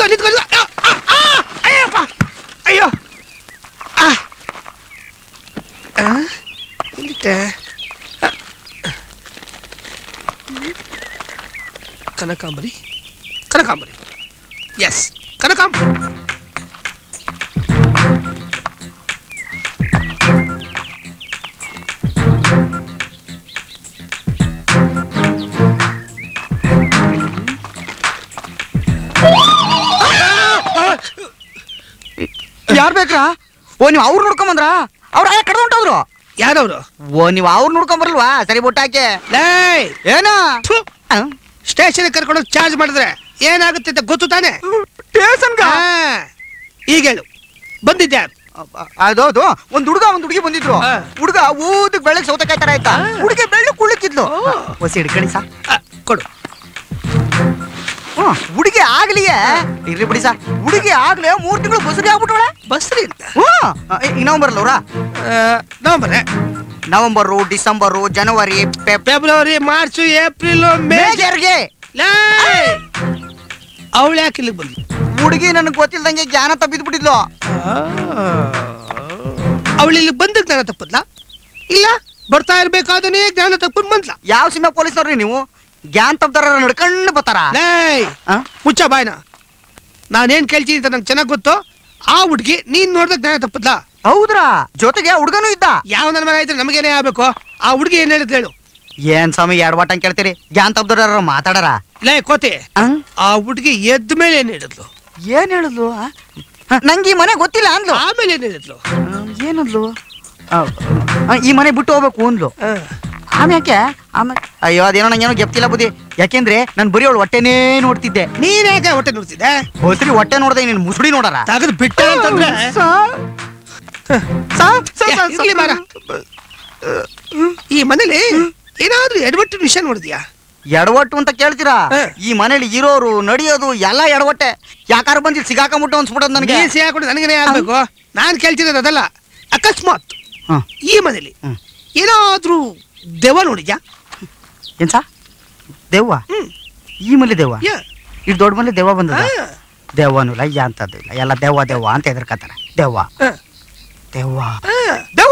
ನಿಂತ್ಕೊ ನಿಂತ್ಕೊ. ಆ, ಆ, ಆ, ಅಯ್ಯಪ್ಪ ಅಯ್ಯೋ ಆ. ಆ, ಎಲ್ಲಿಟ್ಟೆ? ಆ. ಕನಕಾಂಬರಿ ಕನಕಾಂಬರಿ ಎಸ್ ಕನಕಾಂಬರಿ ಯಾರ್ ಬೇಕ್ರಾ ಓ ನೀವು ಅವ್ರು ನೋಡ್ಕೊಂಬಂದ್ರ ಅವ್ರ ಆಯ ಕಡ್ದು ಹೊಂಟೋದ್ರು ಯಾರವರು ಓ ನೀವು ಅವ್ರು ನೋಡ್ಕೊಂಬರಲ್ವಾ ಸರಿ ಬುಟ್ಟಾಕೆ ಲೇ ಏನ ಸ್ಟೇಷನ್ ಕರ್ಕೊಂಡು ಚಾರ್ಜ್ ಮಾಡಿದ್ರೆ ಏನಾಗುತ್ತೆ ಅಂತ ಗೊತ್ತು ತಾನೆ ಸ್ಟೇಷನ್ಗ ಆ, ಈಗ ಹೇಳು ಬಂದಿದ್ದೆ ಯಾರು ಅದೌದು ಒಂದ್ ಹುಡುಗ ಒಂದ್ ಹುಡುಗಿ ಬಂದಿದ್ರು ಹಾ. ಹುಡುಗ ಊದಕ್ ಬೆಳಗ್ ಸೌತೆಕಾಯಿ ತರ ಆಯ್ತಾ ಹುಡುಗಿ ಬೆಳ್ಳಿ ಕುಳಿತಿದ್ಲು ಓ. ಹೊಸಿ ಹಿಡ್ಕಣಿ ಸಾ ಆ, ಕೊಡು ಹ್ಮ್ ಹುಡುಗಿ ಆಗ್ಲಿಯೇ ಇರ್ಲಿ ಬಿಡಿ ಸಾ ಹುಡುಗಿ ಆಗ್ಲೇ ಮೂರ್ ತಿಂಗಳು ಬಸುರಿ ಆಗ್ಬಿಟ್ಟವಳೆ ಬಸ್ರಿ ಅಂತ ಹ್ಮ್ ಈಗ ನಾವು ಬರಲ್ಲ ಅವ್ರ ನವಂಬರ್ ನವೆಂಬರು ಡಿಸೆಂಬರು ಜನವರಿ ಫೆಬ್- ಫೆಬ್ರವರಿ ಮಾರ್ಚ್ ಏಪ್ರಿಲ್ ಮೇ ಮೇಜರ್ಗೆ ಅವಳು ಯಾಕೆ ಇಲ್ಲಿಗೆ ಬಂದ್ಲು ಹುಡುಗಿ ನನಗೆ ಗೊತ್ತಿಲ್ದಂಗೆ ಜ್ಞಾನ ತಪ್ಪಿದ್ಬಿಟ್ಟಿದ್ಲು ಅವಳು ಇಲ್ಲಿ ಬಂದಕ್ಕೆ ಜ್ಞಾನ ತಪ್ಪದ್ಲ ಇಲ್ಲ ಬರ್ತಾ ಇರ್ಬೇಕಾದನೇ ಜ್ಞಾನ ತಪ್ಪದ್ ಬಂದ್ಲ ಯಾವ ಸಿನಿಮಾ ಪೊಲೀಸ್ನವ್ರಿ ನೀವು ಜ್ಞಾನ ತಪ್ಪದಾರ ನಡ್ಕೊಂಡು ಬರ್ತಾರ ಲೇ ಆ? ಮುಚ್ಚ ಬಾಯ್ನ ನಾನೇನ್ ಕೇಳ್ತೀನಿ ಅಂತ ನಂಗೆ ಚೆನ್ನಾಗ್ ಗೊತ್ತು ಆ ಹುಡ್ಗಿ ನೀನ್ ನೋಡ್ದ ಜ್ಞಾನ ತಪ್ಪದ್ಲ ಹೌದ್ರಾ ಜೊತೆಗೆ ಹುಡುಗನೂ ಇದ್ದ ಯಾವ ನನ್ನ ಮಗ ಇದ್ರೆ ನಮಗೇನೇ ಆಗ್ಬೇಕು ಆ ಹುಡ್ಗಿ ಏನ್ ಹೇಳಿದ್ ಹೇಳು ಏನ್ ಸ್ವಾಮಿ ಎರಡ್ ವಾಟ ಕೇಳ್ತೀರಿ ಜ್ಞಾನ ತಪ್ಪದಾರ ಮಾತಾಡಾರ ಲೇ ಕೋತಿ ಆ ಹುಡ್ಗಿ ಎದ್ದ ಮೇಲೆ ಏನ್ ಹೇಳಿದ್ಲು ಏನ್ ಹೇಳಿದ್ಲು ಆ? ನಂಗೆ ಈ ಮನೆ ಗೊತ್ತಿಲ್ಲ ಅಂದ್ಲು ಆಮೇಲೆ ಏನ್ ಹೇಳಿದ್ಲು ಆ, ಏನಂದ್ಲು ಆ, ಆ, ಈ ಮನೆ ಬಿಟ್ಟು ಹೋಗ್ಬೇಕು ಅಂದ್ಲು ಆಮ್ಯಾಕೆ ಆಮೇಲೆ ಅಯ್ಯೋ ಅದೇನೋ ನಂಗೇನೋ ಗೆಪ್ತಿಲ್ಲ ಬುದ್ಧಿ ಯಾಕೆಂದ್ರೆ ನಾನು ಬರೀ ಅವಳು ಹೊಟ್ಟೆನೇ ನೋಡ್ತಿದ್ದೆ ನೀನ್ ಯಾಕೆ ಹೊಟ್ಟೆ ನೋಡ್ತಿದ್ದೆ ಹೋತ್ರಿ ಹೊಟ್ಟೆ ನೋಡ್ದೆ ನೀನು ಮುಸುಡಿ ನೋಡಾರ ತೆಗೆದು ಬಿಟ್ಟ ಅಂತಂದ್ರೆ ಏ, ಇರ್ಲಿ ಬಾರ. ಈ ಮನೇಲಿ ಏನಾದ್ರೂ ಎಡವಟ್ಟು ವಿಷಯ ನೋಡಿದ್ಯಾ ಎಡವಟ್ಟು ಅಂತ ಕೇಳ್ತೀರಾ ಹಾ. ಈ ಮನೇಲಿ ಇರೋರು ನಡೆಯೋದು ಎಲ್ಲ ಎಡವಟ್ಟೆ ಯಾಕಾರ ಬಂದಿ ಸಿಗಾಕೊಂಬಿಟ್ಟು ಅನ್ಸ್ಬಿಡೋದು ನನಗೆ ನೀನ್ ಸಿಗಾಕೊಂಡು ನನಗೇನೆ ಆಗ್ಬೇಕು ನಾನ್ ಕೇಳ್ತಿರೋದು ಅದಲ್ಲ ಅಕಸ್ಮಾತ್ ಹ್ಮ್. ಈ ಮನೇಲಿ ಹ್ಮ್. ಏನಾದ್ರೂ ದೆವ್ವ ನೋಡಿದ್ಯಾ ಏನ್ ಸಾ ದೆವ್ವ ಹ್ಮ್ ಈ ಮನೆ ದೆವ್ವ ಯಾ. ಇದು ದೊಡ್ಡ ಮನೆ ದೆವ್ವ ಬಂದದ ಆ, ದೆವ್ವನೂ ಇಲ್ಲ ಯಾ ಅಂತದ್ದು ಇಲ್ಲ ಎಲ್ಲ ದೆವ್ವ ದೆವ್ವ ಅಂತ ಹೆದರ್ಕತ್ತಾರ ದೆವ್ವ ಆ, ದೆವ್ವ ಆ, ದೆವ್ವ